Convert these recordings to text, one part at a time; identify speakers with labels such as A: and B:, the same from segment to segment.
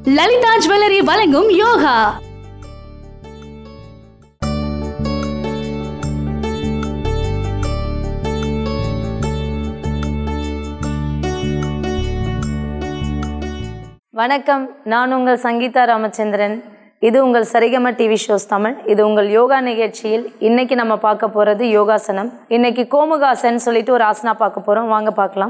A: Lalitha jewellery வழங்கும் யோகா
B: வணக்கம் நான் உங்கள் சங்கீதா ராமச்சந்திரன் இது உங்கள் சரிகம டிவி ஷோஸ் தமிழ் இது உங்கள் யோகா நிகழ்ச்சியில் இன்னைக்கு நம்ம பார்க்க போகிறது யோகாசனம் இன்னைக்கு கோமுகாசன் சொல்லிட்டு ஒரு ஆசனா பார்க்க போகிறோம் வாங்க பார்க்கலாம்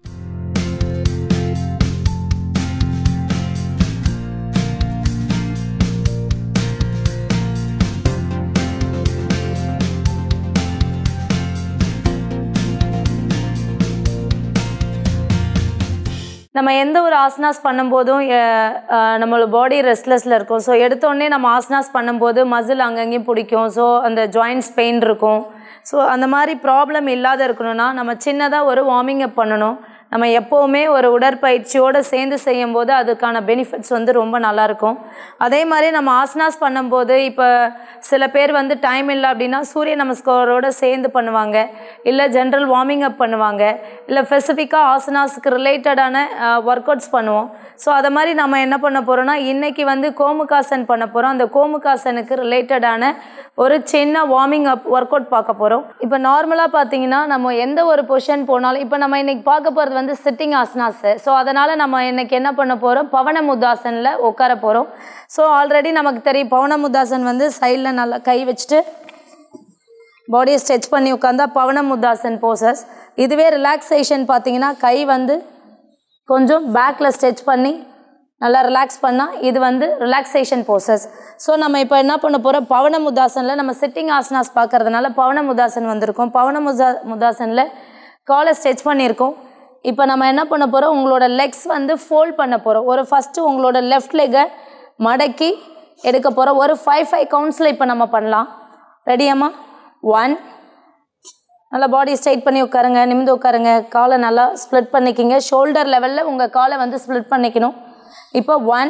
B: நம்ம எந்த ஒரு ஆசனாஸ் பண்ணும்போதும் அஹ், அஹ், நம்மளோட பாடி ரெஸ்ட்லெஸ்ல இருக்கும் ஸோ எடுத்தோடனே நம்ம ஆசனாஸ் பண்ணும்போது மசில் அங்கங்கேயும் பிடிக்கும் ஸோ அந்த ஜாயின்ட்ஸ் பெயின் இருக்கும் ஸோ அந்த மாதிரி ப்ராப்ளம் இல்லாத இருக்கணும்னா நம்ம சின்னதாக ஒரு வார்மிங் அப் பண்ணணும் நம்ம எப்போவுமே ஒரு உடற்பயிற்சியோடு சேர்ந்து செய்யும்போது அதுக்கான பெனிஃபிட்ஸ் வந்து ரொம்ப நல்லாயிருக்கும் அதே மாதிரி நம்ம ஆசனாஸ் பண்ணும்போது இப்போ சில பேர் வந்து டைம் இல்லை அப்படின்னா சூரிய நமஸ்காரோட சேர்ந்து பண்ணுவாங்க இல்லை ஜென்ரல் வார்மிங் அப் பண்ணுவாங்க இல்லை ஸ்பெசிஃபிக்காக ஆசனாஸுக்கு ரிலேட்டடான ஒர்க் அவுட்ஸ் பண்ணுவோம் ஸோ அதை மாதிரி நம்ம என்ன பண்ண போகிறோம்னா இன்றைக்கி வந்து கோமுகாசன் பண்ண போகிறோம் அந்த கோமுகாசனுக்கு ரிலேட்டடான ஒரு சின்ன வார்மிங் அப் ஒர்க் அவுட் பார்க்க போகிறோம் இப்போ நார்மலாக பார்த்தீங்கன்னா நம்ம எந்த ஒரு பொசிஷன் போனாலும் இப்போ நம்ம இன்னைக்கு பார்க்க போகிறது வந்து சிட்டிங் ஆசனாஸ் ஸோ அதனால் நம்ம இன்னைக்கு என்ன பண்ண போகிறோம் பவன முத்தாசனில் உட்கார போகிறோம் ஸோ ஆல்ரெடி நமக்கு தெரியும் பவன முத்தாசன் வந்து சைடில் நல்லா கை வச்சுட்டு பாடியை ஸ்ட்ரெச் பண்ணி உட்காந்தா பவன முத்தாசன் போசஸ் இதுவே ரிலாக்ஸேஷன் பார்த்தீங்கன்னா கை வந்து கொஞ்சம் பேக்கில் ஸ்ட்ரெச் பண்ணி நல்லா ரிலாக்ஸ் பண்ணால் இது வந்து ரிலாக்ஸேஷன் போசஸ் ஸோ நம்ம இப்போ என்ன பண்ண போகிறோம் பவன முதாசனில் நம்ம சிட்டிங் ஆசனாஸ் பார்க்கறதுனால பவன முதாசன் வந்திருக்கோம் பவன முதா முதாசனில் காலை ஸ்ட்ரெச் பண்ணியிருக்கோம் இப்போ நம்ம என்ன பண்ண போகிறோம் உங்களோட லெக்ஸ் வந்து ஃபோல்ட் பண்ண போகிறோம் ஒரு ஃபஸ்ட்டு உங்களோட லெஃப்ட் லெக்கை மடக்கி எடுக்க போகிறோம் ஒரு ஃபைவ் ஃபைவ் கவுண்ட்ஸில் இப்போ நம்ம பண்ணலாம் ரெடியாம்மா ஒன் நல்லா பாடி ஸ்ட்ரைட் பண்ணி உட்காருங்க நிமிந்து உட்காருங்க காலை நல்லா ஸ்ப்ளிட் பண்ணிக்கிங்க ஷோல்டர் லெவலில் உங்கள் காலை வந்து ஸ்ப்ளிட் பண்ணிக்கணும் இப்போ ஒன்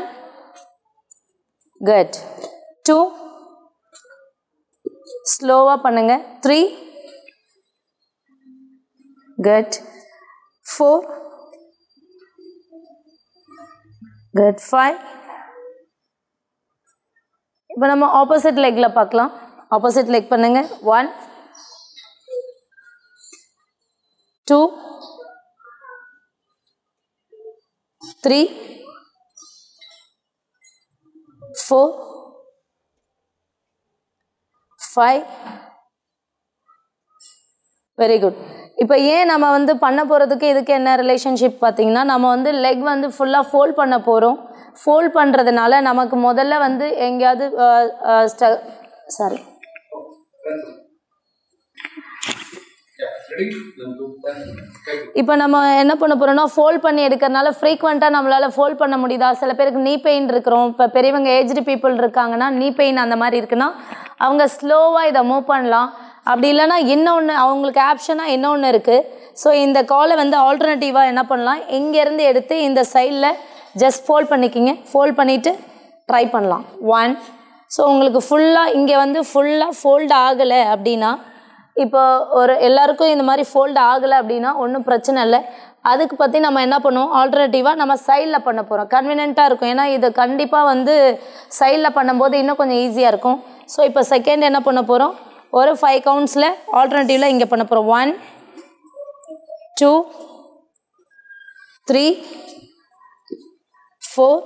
B: குட் டூ ஸ்லோவாக பண்ணுங்க three good four good five இப்போ நம்ம ஆப்போசிட் லெக்கில் பார்க்கலாம் ஆப்போசிட் லெக் பண்ணுங்க one two, three, four, five. Very good இப்போ ஏன் நம்ம வந்து பண்ண போகிறதுக்கு இதுக்கு என்ன ரிலேஷன்ஷிப் பார்த்தீங்கன்னா நம்ம வந்து லெக் வந்து ஃபுல்லாக ஃபோல்ட் பண்ண போகிறோம் ஃபோல்ட் பண்ணுறதுனால நமக்கு முதல்ல வந்து எங்கேயாவது சாரி இப்போ நம்ம என்ன பண்ண போறோம்னா ஃபோல்ட் பண்ணி எடுக்கிறனால ஃப்ரீக்வெண்ட்டாக நம்மளால் ஃபோல்ட் பண்ண முடியுதா சில பேருக்கு நீ பெயின் இருக்கிறோம் இப்போ பெரியவங்க ஏஜ்டு பீப்புள் இருக்காங்கன்னா நீ பெயின் அந்த மாதிரி இருக்குன்னா அவங்க ஸ்லோவாக இதை மூவ் பண்ணலாம் அப்படி இல்லைன்னா இன்னொன்று அவங்களுக்கு ஆப்ஷனாக இன்னொன்று இருக்குது ஸோ இந்த காலை வந்து ஆல்டர்னேட்டிவாக என்ன பண்ணலாம் இங்கேருந்து எடுத்து இந்த சைடில் ஜஸ்ட் ஃபோல்ட் பண்ணிக்கிங்க ஃபோல்ட் பண்ணிவிட்டு ட்ரை பண்ணலாம் ஒன் ஸோ உங்களுக்கு ஃபுல்லாக இங்கே வந்து ஃபுல்லாக ஃபோல்ட் ஆகலை அப்படின்னா இப்போ ஒரு எல்லாருக்கும் இந்த மாதிரி ஃபோல்ட் ஆகலை அப்படின்னா ஒன்றும் பிரச்சனை இல்லை அதுக்கு பற்றி நம்ம என்ன பண்ணுவோம் ஆல்டர்னேட்டிவாக நம்ம சைடில் பண்ண போகிறோம் கன்வீனியண்ட்டாக இருக்கும் ஏன்னா இது கண்டிப்பாக வந்து சைடில் பண்ணும்போது இன்னும் கொஞ்சம் ஈஸியாக இருக்கும் ஸோ இப்போ செகண்ட் என்ன பண்ண போகிறோம் ஒரு ஃபைவ் கவுண்ட்ஸில் ஆல்டர்னேட்டிவில் இங்கே பண்ண போகிறோம் one two three four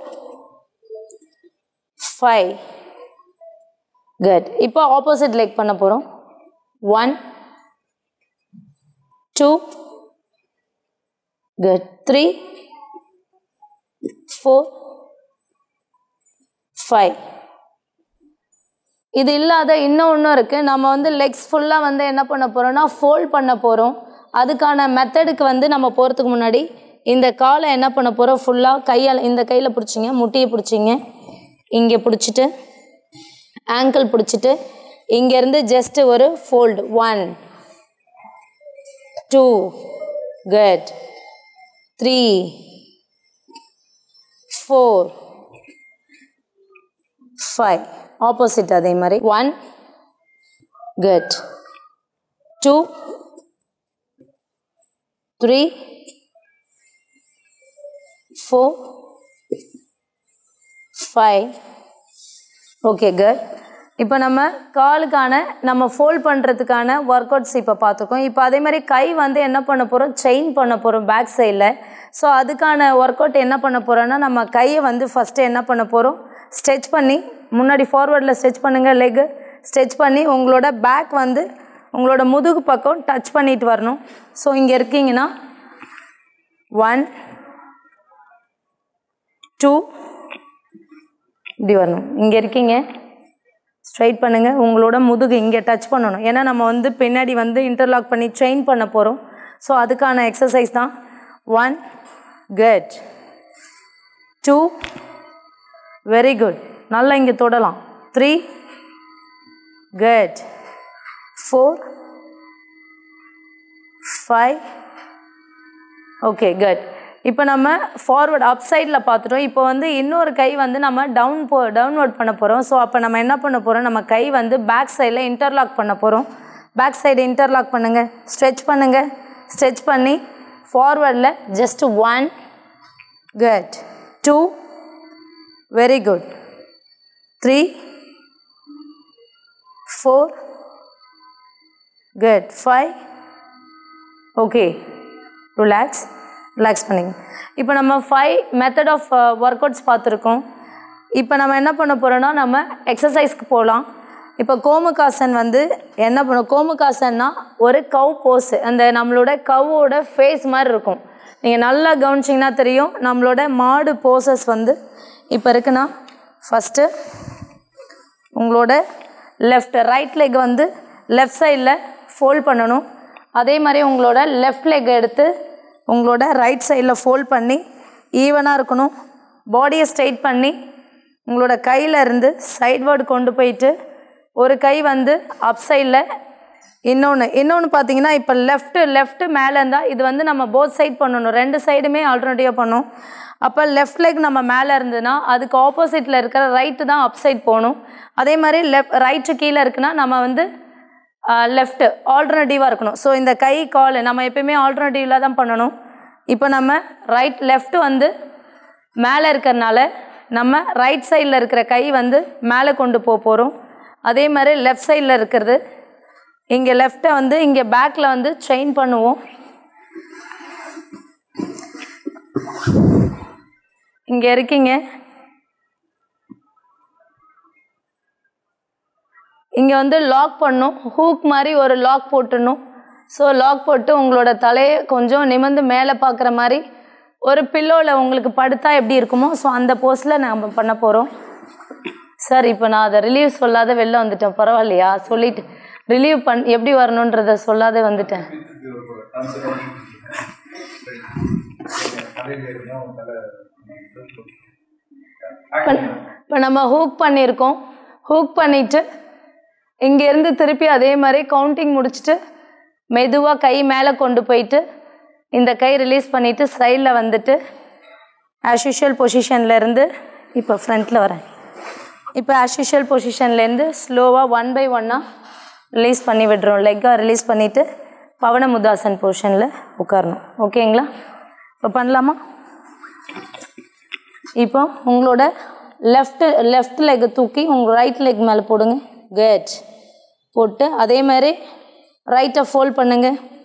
B: five good இப்போ ஆப்போசிட் லெக் பண்ண போகிறோம் one two good three four five இது இல்லாத இன்னும் ஒன்றும் இருக்குது நம்ம வந்து லெக்ஸ் ஃபுல்லாக வந்து என்ன பண்ண போகிறோம்னா ஃபோல்ட் பண்ண போகிறோம் அதுக்கான மெத்தடுக்கு வந்து நம்ம போகிறதுக்கு முன்னாடி இந்த காலை என்ன பண்ண போகிறோம் ஃபுல்லாக கையால் இந்த கையில் பிடிச்சிங்க முட்டியை பிடிச்சிங்க இங்கே பிடிச்சிட்டு ஆங்கிள் பிடிச்சிட்டு இங்கேருந்து ஜஸ்ட் ஒரு fold one two good three four five opposite அதே மாதிரி one good two three four five okay good இப்போ நம்ம காலுக்கான நம்ம ஃபோல்ட் பண்ணுறதுக்கான ஒர்க் அவுட்ஸ் இப்போ பார்த்துருக்கோம் இப்போ அதே மாதிரி கை வந்து என்ன பண்ண போகிறோம் செயின் பண்ண போகிறோம் பேக் சைடில் ஸோ அதுக்கான ஒர்க் அவுட் என்ன பண்ண போகிறோன்னா நம்ம கையை வந்து ஃபஸ்ட்டு என்ன பண்ண போகிறோம் ஸ்ட்ரெச் பண்ணி முன்னாடி ஃபார்வர்டில் ஸ்ட்ரெச் பண்ணுங்கள் லெக்கு ஸ்ட்ரெச் பண்ணி உங்களோட பேக் வந்து உங்களோட முதுகு பக்கம் டச் பண்ணிட்டு வரணும் ஸோ இங்கே இருக்கீங்கன்னா ஒன் டூ இப்படி வரணும் இங்கே இருக்கீங்க ஸ்ட்ரைட் பண்ணுங்கள் உங்களோட முதுகு இங்கே டச் பண்ணணும் ஏன்னா நம்ம வந்து பின்னாடி வந்து இன்டர்லாக் பண்ணி செயின் பண்ண போகிறோம் ஸோ அதுக்கான எக்ஸசைஸ் தான் one good two very good நல்லா இங்கே தொடலாம் three good four five okay good இப்போ நம்ம ஃபார்வர்ட் அப் சைடில் பார்த்துட்டோம் இப்போ வந்து இன்னொரு கை வந்து நம்ம டவுன் போ டவுன்வர்ட் பண்ண போகிறோம் ஸோ அப்போ நம்ம என்ன பண்ண போகிறோம் நம்ம கை வந்து பேக் சைடில் இன்டர்லாக் பண்ண போகிறோம் பேக் சைடு இன்டர்லாக் பண்ணுங்கள் ஸ்ட்ரெச் பண்ணுங்கள் ஸ்ட்ரெச் பண்ணி ஃபார்வர்டில் just one good two very good three four good five okay relax relax பண்ணிங்க இப்போ நம்ம five method of workouts பார்த்துருக்கோம் இப்போ நம்ம என்ன பண்ண போகிறோம்னா நம்ம எக்ஸசைஸ்க்கு போகலாம் இப்போ கோமுகாசன் வந்து என்ன பண்ணும் கோமுகாசன்னா ஒரு கவ் போஸ் அந்த நம்மளோட கவ்வோட ஃபேஸ் மாதிரி இருக்கும் நீங்கள் நல்லா கவனிச்சிங்கன்னா தெரியும் நம்மளோட மாடு போசஸ் வந்து இப்போ இருக்குன்னா ஃபஸ்ட்டு உங்களோட லெஃப்ட் ரைட் லெக் வந்து லெஃப்ட் சைடில் ஃபோல்ட் பண்ணணும் அதே மாதிரி உங்களோட லெஃப்ட் லெக் எடுத்து உங்களோட ரைட் சைடில் ஃபோல்ட் பண்ணி ஈவனாக இருக்கணும் பாடியை ஸ்ட்ரைட் பண்ணி உங்களோட கையில் இருந்து சைட்வேர்டு கொண்டு போயிட்டு ஒரு கை வந்து அப் சைடில் இன்னொன்று இன்னொன்று பார்த்தீங்கன்னா இப்போ லெஃப்ட்டு லெஃப்ட்டு மேலே இருந்தால் இது வந்து நம்ம போத் சைட் பண்ணணும் ரெண்டு சைடுமே ஆல்டர்னேட்டிவாக பண்ணணும் அப்போ லெஃப்ட் லெக் நம்ம மேலே இருந்ததுன்னா அதுக்கு ஆப்போசிட்டில் இருக்கிற ரைட்டு தான் அப் சைட் போகணும் அதே மாதிரி லெஃப்ட் ரைட்டு கீழே இருக்குன்னா நம்ம வந்து லெஃப்ட்டு ஆல்டர்னேட்டிவாக இருக்கணும் ஸோ இந்த கை கால் நம்ம எப்பயுமே ஆல்டர்னேட்டிவில் தான் பண்ணணும் இப்போ நம்ம ரைட் லெஃப்ட் வந்து மேலே இருக்கிறனால நம்ம ரைட் சைடில் இருக்கிற கை வந்து மேலே கொண்டு போக போகிறோம் அதே மாதிரி லெஃப்ட் சைடில் இருக்கிறது இங்கே லெஃப்ட்டை வந்து இங்கே பேக்கில் வந்து செயின் பண்ணுவோம் இங்கே இருக்கீங்க இங்கே வந்து லாக் பண்ணும் ஹூக் மாதிரி ஒரு லாக் போட்டுடணும் ஸோ லாக் போட்டு உங்களோட தலையை கொஞ்சம் நிமிர்ந்து மேலே பார்க்குற மாதிரி ஒரு பில்லோவில் உங்களுக்கு படுத்தா எப்படி இருக்குமோ ஸோ அந்த போஸ்டில் நம்ம பண்ண போகிறோம் சார் இப்போ நான் அதை ரிலீவ் சொல்லாத வெளில வந்துட்டேன் பரவாயில்லையா சொல்லிட்டு ரிலீவ் பண் எப்படி வரணுன்றத சொல்லாத வந்துட்டேன் இப்போ நம்ம ஹூக் பண்ணியிருக்கோம் ஹூக் பண்ணிவிட்டு இங்கேருந்து திருப்பி அதே மாதிரி கவுண்டிங் முடிச்சுட்டு மெதுவாக கை மேலே கொண்டு போயிட்டு இந்த கை ரிலீஸ் பண்ணிவிட்டு சைடில் வந்துட்டு ஆஸ் யூஷுவல் பொசிஷன்லேருந்து இப்போ ஃப்ரண்ட்டில் வரேன் இப்போ ஆஸ் யூஷுவல் பொசிஷன்லேருந்து ஸ்லோவாக ஒன் பை ஒன்னாக ரிலீஸ் பண்ணி விடுறோம் லெக்காக ரிலீஸ் பண்ணிவிட்டு பவன முதாசன் பொசிஷனில் உட்காரணும் ஓகேங்களா இப்போ பண்ணலாமா இப்போ உங்களோட லெஃப்ட் லெஃப்ட் லெக் தூக்கி உங்கள் ரைட் லெக் மேலே போடுங்க கேட் போட்டு அதே மாதிரி ரைட்டை ஃபோல்ட் பண்ணுங்க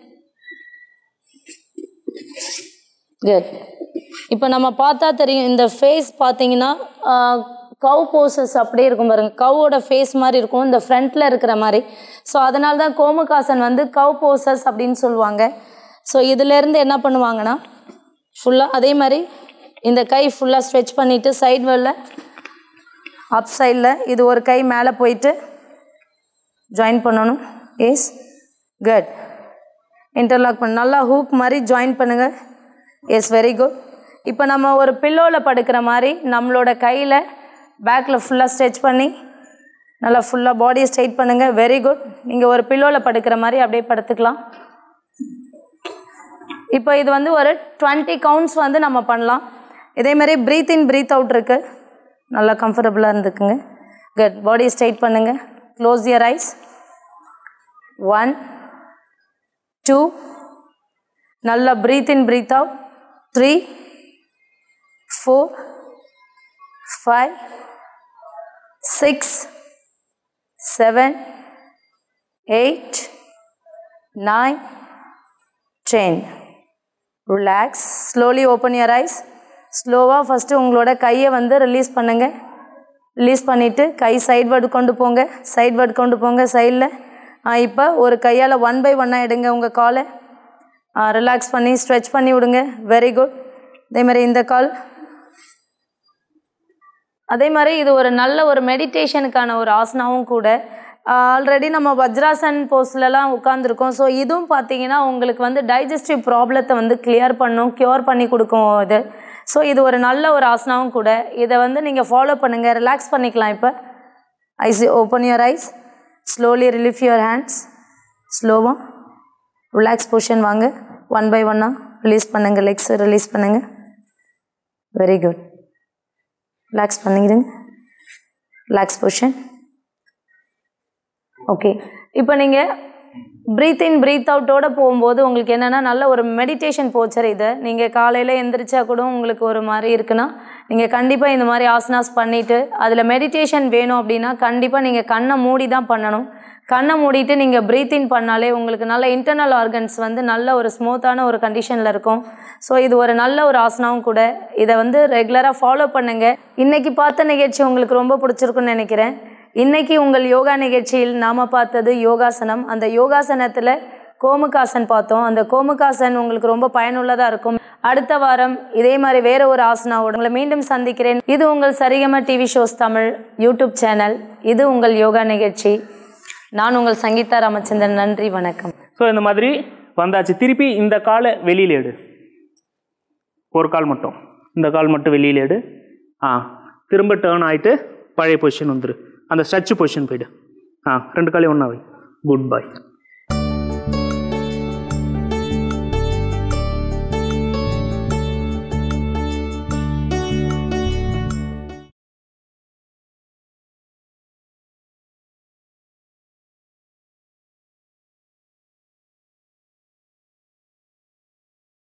B: குட் இப்போ நம்ம பார்த்தா தெரியும் இந்த ஃபேஸ் பார்த்தீங்கன்னா கவ் போசஸ் அப்படியே இருக்கும் பாருங்க கவோட ஃபேஸ் மாதிரி இருக்கும் இந்த ஃப்ரண்ட்டில் இருக்கிற மாதிரி ஸோ அதனால தான் கோமுகாசன் வந்து கவ் போசஸ் அப்படின்னு சொல்லுவாங்க ஸோ இதுலேருந்து என்ன பண்ணுவாங்கன்னா ஃபுல்லாக அதே மாதிரி இந்த கை ஃபுல்லாக ஸ்ட்ரெச் பண்ணிவிட்டு சைடு வெளில அப் சைடில் இது ஒரு கை மேலே போயிட்டு ஜாயின் பண்ணணும் எஸ் குட் இன்டர்லாக் பண்ண நல்லா ஹூக் மாதிரி ஜாயின் பண்ணுங்கள் எஸ் வெரி குட் இப்போ நம்ம ஒரு பில்லோவில் படுக்கிற மாதிரி நம்மளோட கையில் பேக்கில் ஃபுல்லாக ஸ்ட்ரெச் பண்ணி நல்லா ஃபுல்லாக பாடியை ஸ்ட்ரைட் பண்ணுங்கள் வெரி குட் நீங்கள் ஒரு பில்லோவில் படுக்கிற மாதிரி அப்படியே படுத்துக்கலாம் இப்போ இது வந்து ஒரு டுவெண்ட்டி கவுண்ட்ஸ் வந்து நம்ம பண்ணலாம் இதே மாதிரி ப்ரீத் இன் ப்ரீத் அவுட் இருக்குது நல்லா கம்ஃபர்டபுளாக இருந்துக்குங்க குட் பாடியை ஸ்ட்ரைட் பண்ணுங்கள் close your eyes one two நல்லா breathe in breathe out three four five six seven eight nine ten relax slowly open your eyes ஸ்லோவாக ஃபஸ்ட்டு உங்களோட கையை வந்து ரிலீஸ் பண்ணுங்கள் ரிலீஸ் பண்ணிவிட்டு கை சைட்வர்டு கொண்டு போங்க சைட்வர்டு கொண்டு போங்க சைடில் இப்போ ஒரு கையால் ஒன் பை ஒன்னாக எடுங்க உங்கள் காலை ரிலாக்ஸ் பண்ணி ஸ்ட்ரெச் பண்ணி விடுங்க வெரி குட் அதேமாதிரி இந்த கால் அதே மாதிரி இது ஒரு நல்ல ஒரு மெடிடேஷனுக்கான ஒரு ஆசனாவும் கூட ஆல்ரெடி நம்ம வஜ்ராசன் போஸ்ட்லலாம் உட்காந்துருக்கோம் ஸோ இதுவும் பார்த்தீங்கன்னா உங்களுக்கு வந்து டைஜஸ்டிவ் ப்ராப்ளத்தை வந்து கிளியர் பண்ணும் க்யூர் பண்ணி கொடுக்கும் இது ஸோ இது ஒரு நல்ல ஒரு ஆசனாவும் கூட இதை வந்து நீங்கள் ஃபாலோ பண்ணுங்கள் ரிலாக்ஸ் பண்ணிக்கலாம் இப்போ eyes open your eyes slowly relief your hands ஸ்லோவாக ரிலாக்ஸ் பொசிஷன் வாங்க ஒன் பை ஒன்னாக ரிலீஸ் பண்ணுங்கள் லெக்ஸ் ரிலீஸ் பண்ணுங்கள் வெரி குட் ரிலாக்ஸ் பண்ணிக்கிடுங்க ரிலாக்ஸ் பொசிஷன் ஓகே இப்போ நீங்கள் ப்ரீத் இன் ப்ரீத் அவுட்டோட போகும்போது உங்களுக்கு என்னென்னா நல்ல ஒரு மெடிடேஷன் போச்சர் இது நீங்கள் காலையில் எந்திரிச்சா கூட உங்களுக்கு ஒரு மாதிரி இருக்குன்னா நீங்கள் கண்டிப்பாக இந்த மாதிரி ஆசனாஸ் பண்ணிவிட்டு அதில் மெடிடேஷன் வேணும் அப்படின்னா கண்டிப்பாக நீங்கள் கண்ணை மூடி தான் பண்ணணும் கண்ணை மூடிட்டு நீங்கள் ப்ரீத் இன் பண்ணாலே உங்களுக்கு நல்ல இன்டர்னல் ஆர்கன்ஸ் வந்து நல்ல ஒரு ஸ்மூத்தான ஒரு கண்டிஷனில் இருக்கும் ஸோ இது ஒரு நல்ல ஒரு ஆசனாவும் கூட இதை வந்து ரெகுலராக ஃபாலோ பண்ணுங்கள் இன்றைக்கி பார்த்த நிகழ்ச்சி உங்களுக்கு ரொம்ப பிடிச்சிருக்குன்னு நினைக்கிறேன் இன்னைக்கு உங்கள் யோகா நிகழ்ச்சியில் நாம் பார்த்தது யோகாசனம் அந்த யோகாசனத்தில் கோமுகாசன் பார்த்தோம் அந்த கோமுகாசன் உங்களுக்கு ரொம்ப பயனுள்ளதாக இருக்கும் அடுத்த வாரம் இதே மாதிரி வேற ஒரு ஆசனாவோடு உங்களை மீண்டும் சந்திக்கிறேன் இது உங்கள் Saregama TV shows Tamil YouTube channel இது உங்கள் யோகா நிகழ்ச்சி நான் உங்கள் சங்கீதா ராமச்சந்திரன் நன்றி வணக்கம்
C: ஸோ இந்த மாதிரி வந்தாச்சு திருப்பி இந்த காலை வெளியில் எடு ஒரு கால் மட்டும் இந்த கால் மட்டும் வெளியில் எடு ஆ திரும்ப டேர்ன் ஆகிட்டு பழைய பொசிஷன் வந்துரு அந்த ஸ்ட்ரெச் பொசிஷன் போயிடு ஆ ரெண்டு காலையும் ஒன்றா வை குட் பை